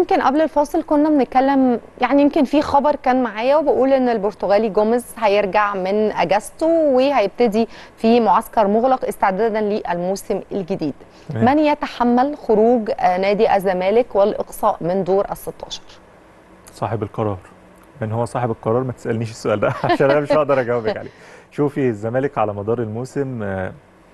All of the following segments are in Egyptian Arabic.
يمكن قبل الفاصل كنا بنتكلم يعني يمكن في خبر كان معايا وبقول ان البرتغالي جوميز هيرجع من اجازته وهيبتدي في معسكر مغلق استعدادا للموسم الجديد تمام. من يتحمل خروج آه، نادي الزمالك والاقصاء من دور ال 16 صاحب القرار من هو صاحب القرار ما تسالنيش السؤال ده عشان انا مش هقدر اجاوبك عليه شوفي الزمالك على مدار الموسم آه،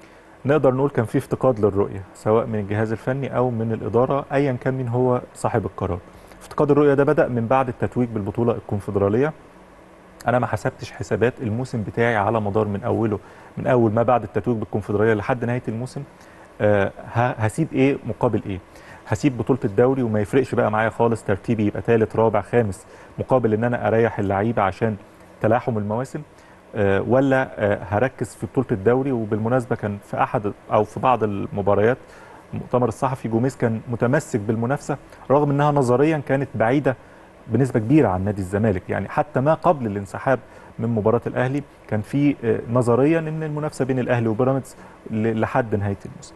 نقدر نقول كان في افتقاد للرؤيه سواء من الجهاز الفني او من الاداره ايا كان مين هو صاحب القرار افتقاد الرؤيه ده بدا من بعد التتويج بالبطوله الكونفدراليه انا ما حسبتش حسابات الموسم بتاعي على مدار من اوله من اول ما بعد التتويج بالكونفدراليه لحد نهايه الموسم آه، ه- هسيب ايه مقابل ايه هسيب بطوله الدوري وما يفرقش بقى معايا خالص ترتيبي يبقى ثالث رابع خامس مقابل ان انا اريح اللعيبه عشان تلاحم المواسم آه، ولا آه، هركز في بطوله الدوري وبالمناسبه كان في احد او في بعض المباريات المؤتمر الصحفي جوميز كان متمسك بالمنافسه رغم انها نظريا كانت بعيده بنسبه كبيره عن نادي الزمالك يعني حتى ما قبل الانسحاب من مباراه الاهلي كان في آه، نظريا ان المنافسه بين الاهلي وبيراميدز ل- لحد نهايه الموسم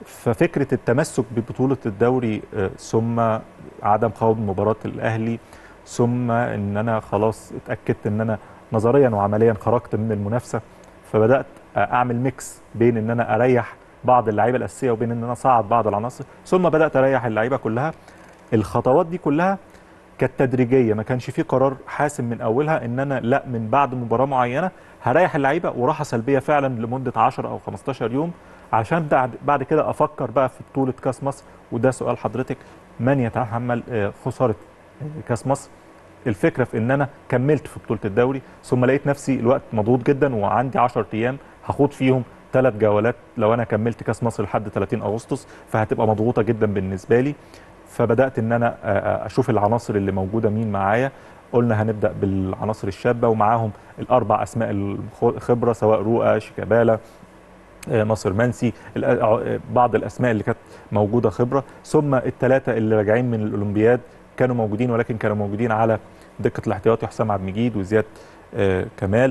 ففكره التمسك ببطوله الدوري آه، ثم عدم خوض مباراه الاهلي ثم ان انا خلاص اتاكدت ان انا نظريا وعمليا خرجت من المنافسه فبدات اعمل ميكس بين ان انا اريح بعض اللعيبه الاساسيه وبين ان انا اصعد بعض العناصر ثم بدات اريح اللعيبه كلها الخطوات دي كلها كانت تدريجيه ما كانش في قرار حاسم من اولها ان انا لا من بعد مباراه معينه هريح اللعيبه وراحه سلبيه فعلا لمده 10 او 15 يوم عشان بعد بعد كده افكر بقى في بطوله كاس مصر وده سؤال حضرتك من يتحمل آه، خساره آه، كاس مصر الفكره في ان انا كملت في بطوله الدوري ثم لقيت نفسي الوقت مضغوط جدا وعندي 10 ايام هخوض فيهم ثلاث جولات لو انا كملت كاس مصر لحد 30 اغسطس فهتبقى مضغوطه جدا بالنسبه لي فبدات ان انا آه، آه، اشوف العناصر اللي موجوده مين معايا قلنا هنبدا بالعناصر الشابه ومعاهم الاربع اسماء الخبره سواء رؤى شيكابالا آه، ناصر منسي الأ- آه، بعض الاسماء اللي كانت موجوده خبره ثم الثلاثه اللي راجعين من الاولمبياد كانوا موجودين ولكن كانوا موجودين على دكه الاحتياطي حسام عبد المجيد وزياد آه، كمال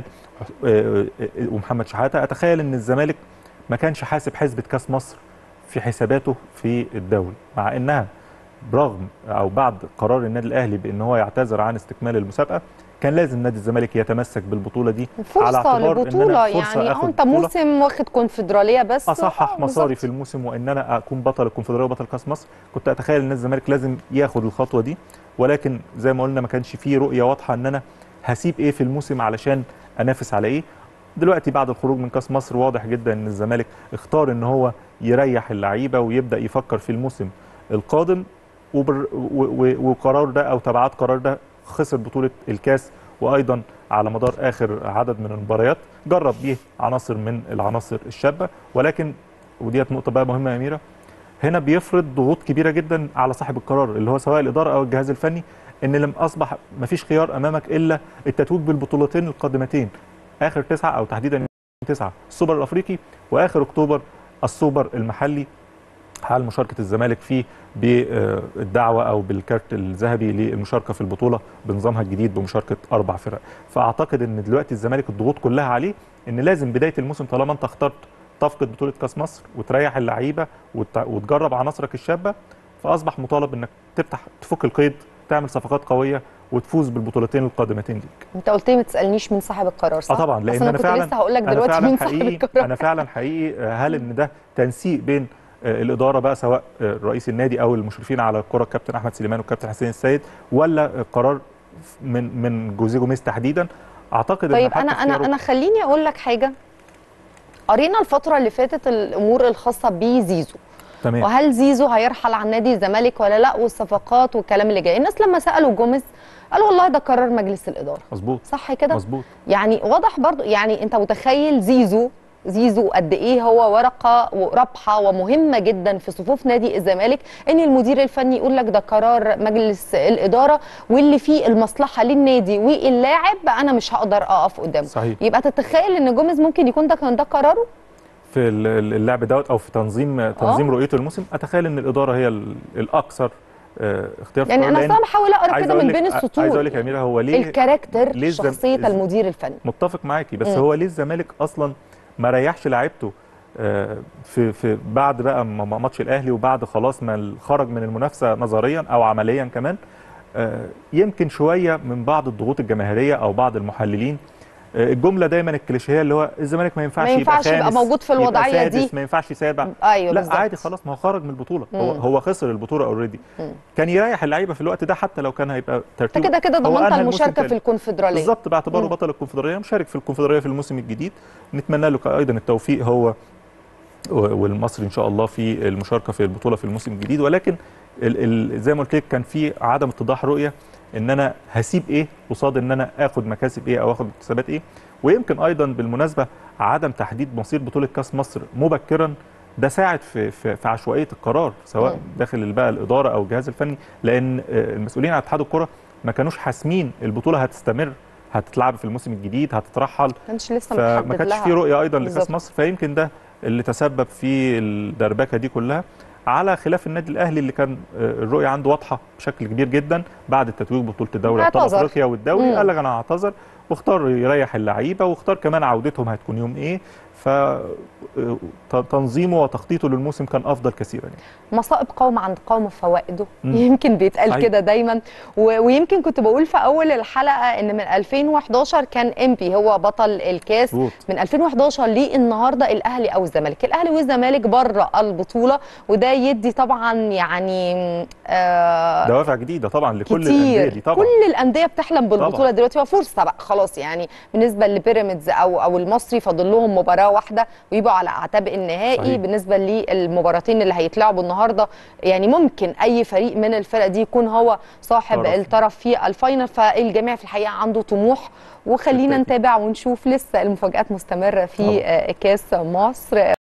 آه، آه، ومحمد شحاته اتخيل ان الزمالك ما كانش حاسب حسبه كاس مصر في حساباته في الدوري مع انها برغم او بعد قرار النادي الاهلي بان هو يعتذر عن استكمال المسابقه كان لازم نادي الزمالك يتمسك بالبطوله دي فرصه اعتبار إن أنا لبطوله فرصة يعني اه آخد انت بطولة. موسم واخد كونفدراليه بس اصحح آه، مساري بالظبط. في الموسم وان انا اكون بطل الكونفدراليه وبطل كاس مصر كنت اتخيل ان الزمالك لازم ياخد الخطوه دي ولكن زي ما قلنا ما كانش فيه رؤيه واضحه ان انا هسيب ايه في الموسم علشان انافس على ايه دلوقتي بعد الخروج من كاس مصر واضح جدا ان الزمالك اختار ان هو يريح اللعيبه ويبدا يفكر في الموسم القادم وبر و- و- وقرار ده او تبعات قرار ده خسر بطوله الكاس وايضا على مدار اخر عدد من المباريات جرب بيه عناصر من العناصر الشابه ولكن وديت نقطه بقى مهمه يا اميره هنا بيفرض ضغوط كبيره جدا على صاحب القرار اللي هو سواء الاداره او الجهاز الفني ان لم اصبح مفيش خيار امامك الا التتويج بالبطولتين القادمتين اخر تسعه او تحديدا تسعه السوبر الافريقي واخر اكتوبر السوبر المحلي حال مشاركه الزمالك فيه بالدعوه او بالكارت الذهبي للمشاركه في البطوله بنظامها الجديد بمشاركه اربع فرق فاعتقد ان دلوقتي الزمالك الضغوط كلها عليه ان لازم بدايه الموسم طالما انت اخترت تفقد بطوله كاس مصر وتريح اللعيبه وت- وتجرب عناصرك الشابه فاصبح مطالب انك تفتح تفك القيد تعمل صفقات قويه وتفوز بالبطولتين القادمتين ليك انت قلت لي ما تسالنيش مين صاحب القرار صح؟ اه طبعا بس لان انا انا كنت فعلا لسه هقول لك أنا دلوقتي فعلا مين صاحب حقيقي القرار انا فعلا حقيقي آه، هل ان ده تنسيق بين آه، الاداره بقى سواء آه، رئيس النادي او المشرفين على الكره الكابتن احمد سليمان والكابتن حسين السيد ولا آه، قرار من من جوزيه جوميز تحديدا اعتقد طيب ان حتى انا انا اختياره- انا خليني اقول لك حاجه قرينا الفتره اللي فاتت الامور الخاصه بزيزو تمام وهل زيزو هيرحل عن نادي الزمالك ولا لا والصفقات والكلام اللي جاي الناس لما سالوا جوميز قال والله ده قرار مجلس الاداره مظبوط صح كده مظبوط يعني واضح برضو يعني انت متخيل زيزو زيزو قد ايه هو ورقه ورابحه ومهمه جدا في صفوف نادي الزمالك ان المدير الفني يقول لك ده قرار مجلس الاداره واللي فيه المصلحه للنادي واللاعب انا مش هقدر اقف قدامه صحيح يبقى تتخيل ان جوميز ممكن يكون ده كان ده قراره في ال- ال- اللعب دوت او في تنظيم تنظيم رؤيته الموسم اتخيل ان الاداره هي ال- الاكثر آه، اختيار في يعني القرار، انا لأن اصلا بحاول اقرا عايز كده أقول من لك- بين عايز السطور اقول لك يا اميره هو ليه الكاركتر ليه الزم- شخصيه الز- المدير الفني متفق معاكي بس مم. هو ليه الزمالك اصلا ما ريحش لعيبته آه، في في بعد بقى ما- ما- ماتش الاهلي وبعد خلاص ما ال- خرج من المنافسه نظريا او عمليا كمان آه، يمكن شويه من بعض الضغوط الجماهيريه او بعض المحللين آه، الجمله دايما الكليشيه اللي هو الزمالك ما ينفعش, ما ينفعش يبقى يبقى خامس موجود في يبقى الوضعية سادس، دي. ما ينفعش سابع ايوه لا بالظبط. عادي خلاص ما هو خرج من البطوله هو مم. هو خسر البطوله اوريدي مم. كان يريح اللعيبه في الوقت ده حتى لو كان هيبقى انت ترتيبه كده كده هو ضمنت أنهى الموسم المشاركه تاني. في الكونفدراليه بالظبط باعتباره مم. بطل الكونفدراليه مشارك في الكونفدراليه في الموسم الجديد نتمنى له ايضا التوفيق هو و- والمصري ان شاء الله في المشاركه في البطوله في الموسم الجديد ولكن ال ال زي ما قلت لك كان في عدم اتضاح رؤيه ان انا هسيب ايه قصاد ان انا اخد مكاسب ايه او اخد اكتسابات ايه ويمكن ايضا بالمناسبه عدم تحديد مصير بطوله كاس مصر مبكرا ده ساعد في في, في عشوائيه القرار سواء مم. داخل بقى الاداره او الجهاز الفني لان آه، المسؤولين عن اتحاد الكره ما كانوش حاسمين البطوله هتستمر هتتلعب في الموسم الجديد هتترحل ما كانش لسه فما متحدد كانش لها في رؤيه ايضا لكاس بالظبط. مصر فيمكن ده اللي تسبب في الدربكه دي كلها على خلاف النادي الاهلي اللي كان آه، الرؤيه عنده واضحه بشكل كبير جدا بعد التتويج بطوله الدوري ابطال اعتذر. افريقيا والدوري مم. قال لك انا هعتذر واختار يريح اللعيبه واختار كمان عودتهم هتكون يوم ايه ف آه، تنظيمه وتخطيطه للموسم كان افضل كثيرا يعني. مصائب قوم عند قوم فوائده مم. يمكن بيتقال صحيح. كده دايما و- ويمكن كنت بقول في اول الحلقه ان من 2011 كان امبي هو بطل الكاس مظبوط من 2011 للنهارده الاهلي او الزمالك الاهلي والزمالك بره البطوله وده يدي طبعا يعني آه دوافع جديده طبعا لكل كتير الانديه دي طبعا كل الانديه بتحلم بالبطوله طبعاً. دلوقتي وفرصه بقى خلاص يعني بالنسبه لبيراميدز او او المصري فاضل لهم مباراه واحده ويبقوا على اعتاب النهائي صحيح. بالنسبه للمباراتين اللي هيتلعبوا النهارده يعني ممكن اي فريق من الفرق دي يكون هو صاحب طرف. الطرف في الفاينل فالجميع في الحقيقه عنده طموح وخلينا بالتأكيد. نتابع ونشوف لسه المفاجات مستمره في طبعاً. آه، كاس مصر